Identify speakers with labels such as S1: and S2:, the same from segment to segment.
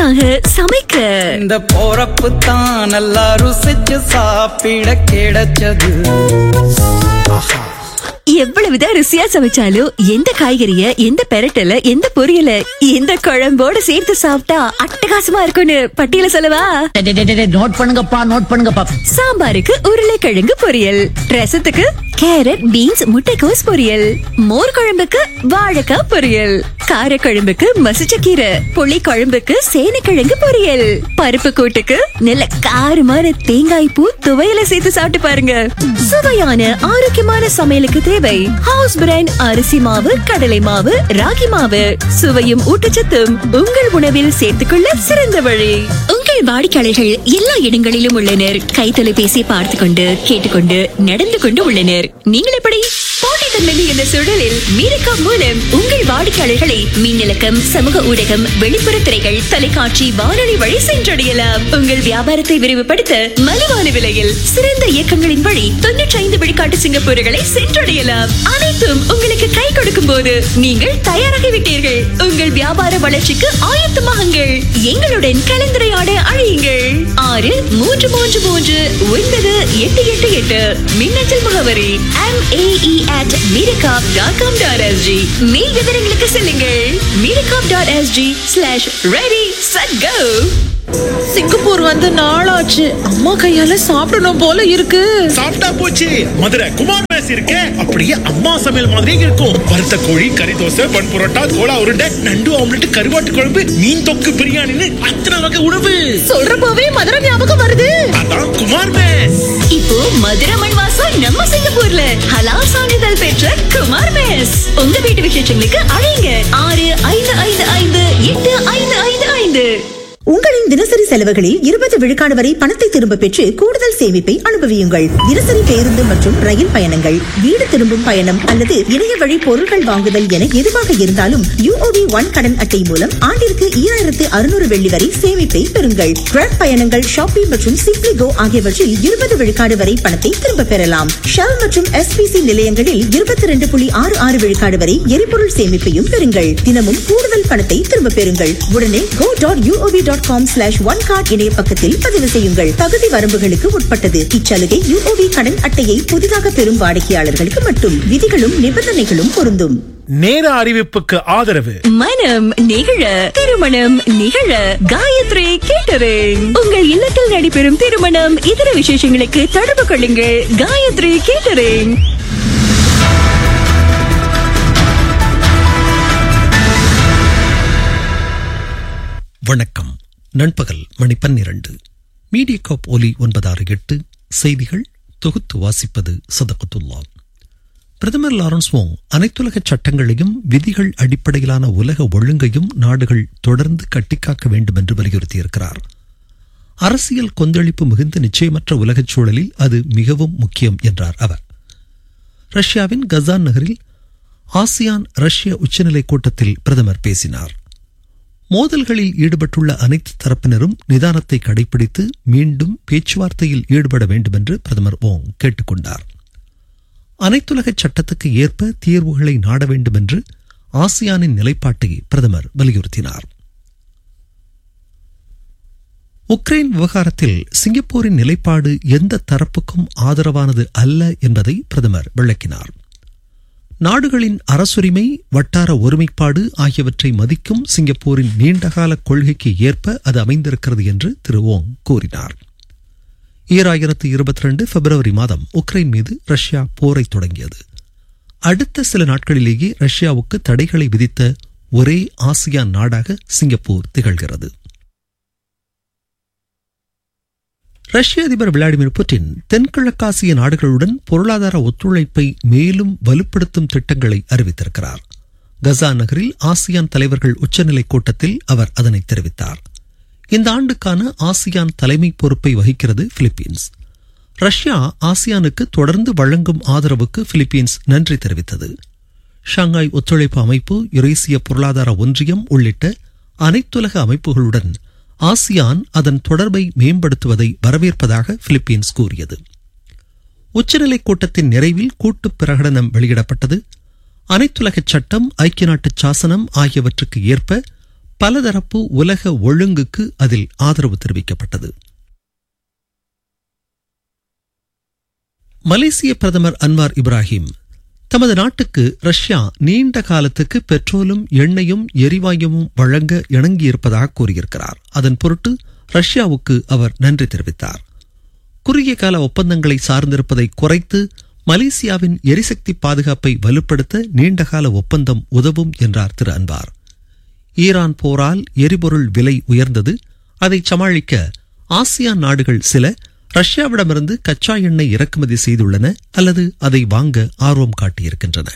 S1: சுவையாக சமைக்க
S2: இந்த போறப்பு தான் நல்லா ருசிச்சு சாப்பிட கிடைச்சது
S1: எவ்வளவுதான் ருசியா சமைச்சாலும் எந்த காய்கறிய எந்த பெரட்டல எந்த பொரியல எந்த குழம்போட சேர்த்து சாப்பிட்டா அட்டகாசமா இருக்கும்னு பட்டியல சொல்லவா
S3: டே, டே, டே, டே, நோட் பண்ணுங்கப்பா நோட் பண்ணுங்கப்பா
S1: சாம்பாருக்கு உருளைக்கிழங்கு பொரியல் ரசத்துக்கு கேரட் பீன்ஸ் முட்டைக்கோஸ் பொரியல் மோர் குழம்புக்கு வாழைக்காய் பொரியல் காரக்குழம்புக்கு மசிச்சக்கீரை புளி குழம்புக்கு சேனைக்கிழங்கு பொரியல் பருப்பு கூட்டுக்கு நல்ல காரமான தேங்காய் பூ துவையில சேர்த்து சாப்பிட்டு பாருங்க சுவையான ஆரோக்கியமான சமையலுக்கு தேவை ஹவுஸ் பிராண்ட் அரிசி மாவு கடலை மாவு ராகி மாவு சுவையும் ஊட்டச்சத்தும் உங்கள் உணவில் சேர்த்துக்கொள்ள சிறந்த வழி உங்கள் வாடிக்கையாளர்கள் எல்லா இடங்களிலும் உள்ளனர் கை தொலைபேசி பார்த்து கொண்டு கேட்டுக்கொண்டு நடந்து கொண்டு உள்ளனர் நீங்கள் எப்படி போட்டித்தன்மை என்ற சூழலில் மீரக்கா மூலம் உங்கள் வாடிக்கையாளர்களை மின்னலக்கம் சமூக ஊடகம் வெளிப்புற திரைகள் தொலைக்காட்சி வானொலி வழி சென்றடையலாம் உங்கள் வியாபாரத்தை விரிவுபடுத்த மலிவான விலையில் சிறந்த இயக்கங்களின் வழி தொன்னூற்றி ஐந்து விழுக்காட்டு சிங்கப்பூர்களை சென்றடையலாம் அனைத்தும் உங்களுக்கு கை கொடுக்கும் போது நீங்கள் தயாராகிவிட்டீர்கள் உங்கள் வியாபார வளர்ச்சிக்கு ஆயத்தமாகுங்கள் எங்களுடன் கலந்துரையாட அழையுங்கள் ஆறு மூன்று மூன்று மூன்று ஒன்பது எட்டு எட்டு எட்டு மின்னஞ்சல் முகவரி M AE at Meerakap dot com dot SG மேல் விவரங்களுக்கு செல்லுங்கள் Meerakap dot SG slash ready set go
S4: Singapore வந்து நாளாச்சு அம்மா கையால சாப்பிடணும் போல இருக்கு
S5: சாப்பிட்டா போச்சு மதுரை குமார் மேஸ் இருக்கே அப்படியே அம்மா சமையல் மாதிரியே இருக்கும் வறுத்த கோழி கறி தோசை பன் புரோட்டா கோலா உருண்டை நண்டு ஆம்லெட் கருவாட்டு குழம்பு மீன் தொக்கு பிரியாணின்னு அத்தனை வகை உணவு
S4: சொல்றப்பவே மதுரை ஞாபகம் வருது
S5: அதான் குமார் மேஸ்
S1: இப்போ மதுரை மண் வாசம் நம்ம சிங்கப்பூர்ல ஹலால் சான்றிதழ் பெற்ற குமார் மெஸ் உங்க வீட்டு விசேஷங்களுக்கு அழையுங்க ஆறு ஐந்து ஐந்து ஐந்து எட்டு ஐந்து ஐந்து ஐந்து
S6: உங்களின் தினசரி செலவுகளில் இருபது விழுக்காடு வரை பணத்தை திரும்ப பெற்று கூடுதல் சேமிப்பை அனுபவியுங்கள் தினசரி பேருந்து மற்றும் ரயில் பயணங்கள் வீடு திரும்பும் பயணம் அல்லது இணைய வழி பொருட்கள் வாங்குதல் என எதுவாக இருந்தாலும் யூஓபி ஒன் கடன் அட்டை மூலம் ஆண்டிற்கு ஈராயிரத்து அறுநூறு வெள்ளி வரை சேமிப்பை பெறுங்கள் ட்ரக் பயணங்கள் ஷாப்பிங் மற்றும் சிப்ளி கோ ஆகியவற்றில் இருபது விழுக்காடு வரை பணத்தை திரும்ப பெறலாம் ஷெல் மற்றும் எஸ்பிசி நிலையங்களில் இருபத்தி ரெண்டு புள்ளி ஆறு ஆறு விழுக்காடு வரை எரிபொருள் சேமிப்பையும் பெறுங்கள் தினமும் கூடுதல் பணத்தை திரும்ப பெறுங்கள் உடனே go dot UOB dot com slash one card இணைய பக்கத்தில் பதிவு செய்யுங்கள் தகுதி வரம்புகளுக்கு உட்பட்டது இச்சலுகை யூஓபி கடன் அட்டையை புதிதாக பெறும் வாடிக்கையாளர்களுக்கு மட்டும் விதிகளும் நிபந்தனைகளும் பொருந்தும்
S5: நேர அறிவிப்புக்கு ஆதரவு
S1: மனம் நிகழ திருமணம் நிகழ காயத்ரி கேட்டரிங் உங்கள் இல்லத்தில் நடைபெறும் திருமணம் இதர விசேஷங்களுக்கு தொடர்பு கொள்ளுங்கள் காயத்ரி கேட்டரிங்
S7: வணக்கம் நண்பகல் மணி பன்னிரண்டு மீடியகாப் ஒலி ஒன்பதாறு எட்டு செய்திகள் தொகுத்து வாசிப்பது சதகத்துல்லா பிரதமர் லாரன்ஸ் வோங் அனைத்துலக சட்டங்களையும் விதிகள் அடிப்படையிலான உலக ஒழுங்கையும் நாடுகள் தொடர்ந்து கட்டிக்காக்க வேண்டும் என்று வலியுறுத்தியிருக்கிறார் அரசியல் கொந்தளிப்பு மிகுந்த நிச்சயமற்ற உலகச் சூழலில் அது மிகவும் முக்கியம் என்றார் அவர் ரஷ்யாவின் கசான் நகரில் ஆசியான் ரஷ்ய உச்சநிலை கூட்டத்தில் பிரதமர் பேசினார் மோதல்களில் ஈடுபட்டுள்ள அனைத்து தரப்பினரும் நிதானத்தை கடைபிடித்து மீண்டும் பேச்சுவார்த்தையில் ஈடுபட வேண்டும் என்று பிரதமர் ஓங் கேட்டுக்கொண்டார் அனைத்துலக சட்டத்துக்கு ஏற்ப தீர்வுகளை நாட வேண்டும் என்று ஆசியானின் நிலைப்பாட்டை பிரதமர் வலியுறுத்தினார் உக்ரைன் விவகாரத்தில் சிங்கப்பூரின் நிலைப்பாடு எந்த தரப்புக்கும் ஆதரவானது அல்ல என்பதை பிரதமர் விளக்கினார் நாடுகளின் அரசுரிமை வட்டார ஒருமைப்பாடு ஆகியவற்றை மதிக்கும் சிங்கப்பூரின் நீண்டகால கொள்கைக்கு ஏற்ப அது அமைந்திருக்கிறது என்று திரு ஓங் கூறினார் ஈராயிரத்து இருபத்தி ரெண்டு பிப்ரவரி மாதம் உக்ரைன் மீது ரஷ்யா போரை தொடங்கியது அடுத்த சில நாட்களிலேயே ரஷ்யாவுக்கு தடைகளை விதித்த ஒரே ஆசியான் நாடாக சிங்கப்பூர் திகழ்கிறது ரஷ்ய அதிபர் விளாடிமிர் புட்டின் தென்கிழக்காசிய நாடுகளுடன் பொருளாதார ஒத்துழைப்பை மேலும் வலுப்படுத்தும் திட்டங்களை அறிவித்திருக்கிறார் கசா நகரில் ஆசியான் தலைவர்கள் உச்சநிலை கூட்டத்தில் அவர் அதனை தெரிவித்தார் இந்த ஆண்டுக்கான ஆசியான் தலைமை பொறுப்பை வகிக்கிறது பிலிப்பீன்ஸ் ரஷ்யா ஆசியானுக்கு தொடர்ந்து வழங்கும் ஆதரவுக்கு பிலிப்பீன்ஸ் நன்றி தெரிவித்தது ஷாங்காய் ஒத்துழைப்பு அமைப்பு யுரேசிய பொருளாதார ஒன்றியம் உள்ளிட்ட அனைத்துலக அமைப்புகளுடன் ஆசியான் அதன் தொடர்பை மேம்படுத்துவதை வரவேற்பதாக பிலிப்பீன்ஸ் கூறியது உச்சநிலை கூட்டத்தின் நிறைவில் கூட்டு பிரகடனம் வெளியிடப்பட்டது அனைத்துலக சட்டம் ஐக்கிய நாட்டு சாசனம் ஆகியவற்றுக்கு ஏற்ப பலதரப்பு உலக ஒழுங்குக்கு அதில் ஆதரவு தெரிவிக்கப்பட்டது மலேசிய பிரதமர் அன்வார் இப்ராஹிம் தமது நாட்டுக்கு ரஷ்யா நீண்ட காலத்துக்கு பெட்ரோலும் எண்ணெயும் எரிவாயுவும் வழங்க இணங்கியிருப்பதாக கூறியிருக்கிறார் அதன் பொருட்டு ரஷ்யாவுக்கு அவர் நன்றி தெரிவித்தார் குறுகிய கால ஒப்பந்தங்களை சார்ந்திருப்பதை குறைத்து மலேசியாவின் எரிசக்தி பாதுகாப்பை வலுப்படுத்த நீண்டகால ஒப்பந்தம் உதவும் என்றார் திரு அன்வார் ஈரான் போரால் எரிபொருள் விலை உயர்ந்தது அதை சமாளிக்க ஆசியான் நாடுகள் சில ரஷ்யாவிடமிருந்து கச்சா எண்ணெய் இறக்குமதி செய்துள்ளன அல்லது அதை வாங்க ஆர்வம் காட்டியிருக்கின்றன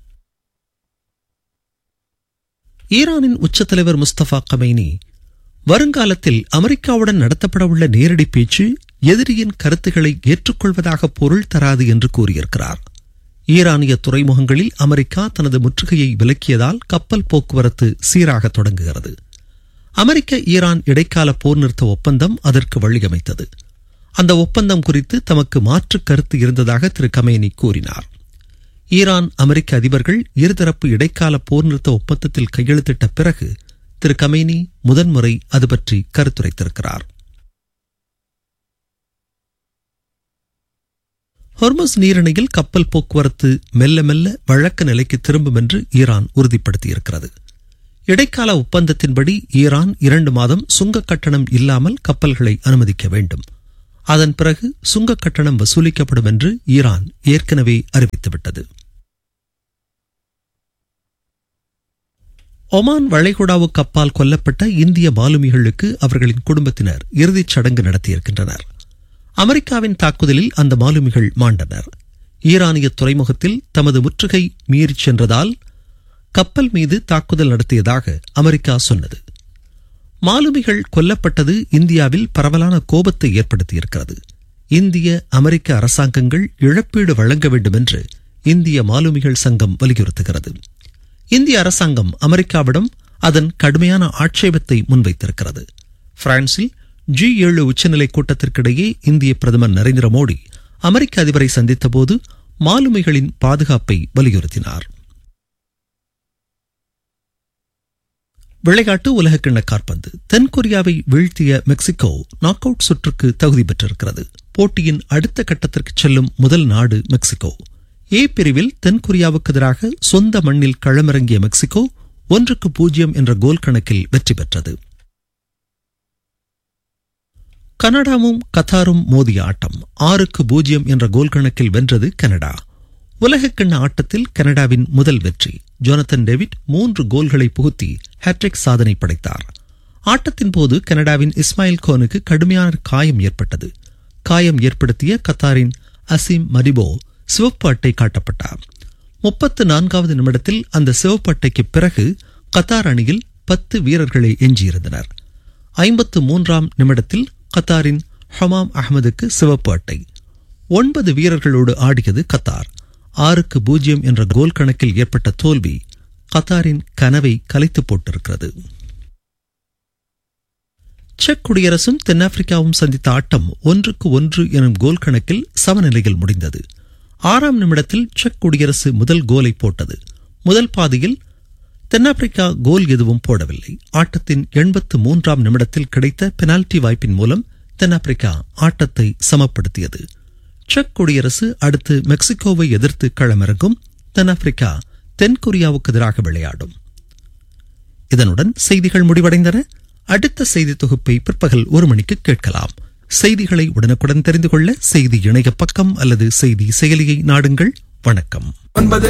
S7: ஈரானின் உச்சத்தலைவர் முஸ்தபா கமைனி வருங்காலத்தில் அமெரிக்காவுடன் நடத்தப்படவுள்ள நேரடி பேச்சு எதிரியின் கருத்துக்களை ஏற்றுக்கொள்வதாக பொருள் தராது என்று கூறியிருக்கிறார் ஈரானிய துறைமுகங்களில் அமெரிக்கா தனது முற்றுகையை விலக்கியதால் கப்பல் போக்குவரத்து சீராக தொடங்குகிறது அமெரிக்க ஈரான் இடைக்கால போர் நிறுத்த ஒப்பந்தம் அதற்கு வழியமைத்தது அந்த ஒப்பந்தம் குறித்து தமக்கு மாற்று கருத்து இருந்ததாக திரு கமேனி கூறினார் ஈரான் அமெரிக்க அதிபர்கள் இருதரப்பு இடைக்கால போர் நிறுத்த ஒப்பந்தத்தில் கையெழுத்திட்ட பிறகு திரு கமேனி முதன்முறை அது பற்றி கருத்துரைத்திருக்கிறார் ஹொர்மஸ் நீரிணையில் கப்பல் போக்குவரத்து மெல்ல மெல்ல வழக்க நிலைக்கு திரும்பும் என்று ஈரான் உறுதிப்படுத்தியிருக்கிறது இடைக்கால ஒப்பந்தத்தின்படி ஈரான் இரண்டு மாதம் சுங்க கட்டணம் இல்லாமல் கப்பல்களை அனுமதிக்க வேண்டும் அதன் பிறகு சுங்க கட்டணம் வசூலிக்கப்படும் என்று ஈரான் ஏற்கனவே அறிவித்துவிட்டது ஒமான் வளைகுடாவுக்கு அப்பால் கொல்லப்பட்ட இந்திய மாலுமிகளுக்கு அவர்களின் குடும்பத்தினர் இறுதிச் சடங்கு நடத்தியிருக்கின்றனர் அமெரிக்காவின் தாக்குதலில் அந்த மாலுமிகள் மாண்டனர் ஈரானிய துறைமுகத்தில் தமது முற்றுகை மீறிச் சென்றதால் கப்பல் மீது தாக்குதல் நடத்தியதாக அமெரிக்கா சொன்னது மாலுமிகள் கொல்லப்பட்டது இந்தியாவில் பரவலான கோபத்தை ஏற்படுத்தியிருக்கிறது இந்திய அமெரிக்க அரசாங்கங்கள் இழப்பீடு வழங்க வேண்டும் என்று இந்திய மாலுமிகள் சங்கம் வலியுறுத்துகிறது இந்திய அரசாங்கம் அமெரிக்காவிடம் அதன் கடுமையான ஆட்சேபத்தை முன்வைத்திருக்கிறது பிரான்சில் ஜி ஏழு உச்சநிலை கூட்டத்திற்கிடையே இந்திய பிரதமர் நரேந்திர மோடி அமெரிக்க அதிபரை சந்தித்தபோது மாலுமிகளின் பாதுகாப்பை வலியுறுத்தினார் விளையாட்டு உலகக்கிண்ண காற்பந்து தென்கொரியாவை வீழ்த்திய மெக்சிகோ நாக் அவுட் சுற்றுக்கு தகுதி பெற்றிருக்கிறது போட்டியின் அடுத்த கட்டத்திற்கு செல்லும் முதல் நாடு மெக்சிகோ ஏ பிரிவில் தென்கொரியாவுக்கு எதிராக சொந்த மண்ணில் களமிறங்கிய மெக்சிகோ ஒன்றுக்கு பூஜ்ஜியம் என்ற கோல் கணக்கில் வெற்றி பெற்றது கனடாவும் கத்தாரும் மோதிய ஆட்டம் ஆறுக்கு பூஜ்ஜியம் என்ற கோல் கணக்கில் வென்றது கனடா உலகக்கிண்ண ஆட்டத்தில் கனடாவின் முதல் வெற்றி ஜோனத்தன் டேவிட் மூன்று கோல்களை புகுத்தி ஹேட்ரிக் சாதனை படைத்தார் ஆட்டத்தின் போது கனடாவின் இஸ்மாயில் கோனுக்கு கடுமையான காயம் ஏற்பட்டது காயம் ஏற்படுத்திய கத்தாரின் அசீம் மரிபோ சிவப்பு அட்டை காட்டப்பட்டார் முப்பத்து நான்காவது நிமிடத்தில் அந்த சிவப்பு அட்டைக்கு பிறகு கத்தார் அணியில் பத்து வீரர்களை எஞ்சியிருந்தனர் ஐம்பத்து மூன்றாம் நிமிடத்தில் கத்தாரின் ஹமாம் அகமதுக்கு சிவப்பு அட்டை ஒன்பது வீரர்களோடு ஆடியது கத்தார் ஆறுக்கு பூஜ்ஜியம் என்ற கோல் கணக்கில் ஏற்பட்ட தோல்வி கத்தாரின் கனவை கலைத்து போட்டிருக்கிறது செக் குடியரசும் தென்னாப்பிரிக்காவும் சந்தித்த ஆட்டம் ஒன்றுக்கு ஒன்று எனும் கோல் கணக்கில் சமநிலையில் முடிந்தது ஆறாம் நிமிடத்தில் செக் குடியரசு முதல் கோலை போட்டது முதல் பாதியில் தென்னாப்பிரிக்கா கோல் எதுவும் போடவில்லை ஆட்டத்தின் எண்பத்து மூன்றாம் நிமிடத்தில் கிடைத்த பெனால்டி வாய்ப்பின் மூலம் தென்னாப்பிரிக்கா ஆட்டத்தை சமப்படுத்தியது செக் குடியரசு அடுத்து மெக்சிகோவை எதிர்த்து களமிறங்கும் தென்னாப்பிரிக்கா தென்கொரியாவுக்கு எதிராக விளையாடும் இதனுடன் செய்திகள் முடிவடைந்தன அடுத்த செய்தி தொகுப்பை பிற்பகல் ஒரு மணிக்கு கேட்கலாம் செய்திகளை உடனுக்குடன் தெரிந்து கொள்ள செய்தி இணைய பக்கம் அல்லது செய்தி செயலியை நாடுங்கள் வணக்கம்
S8: ஒன்பது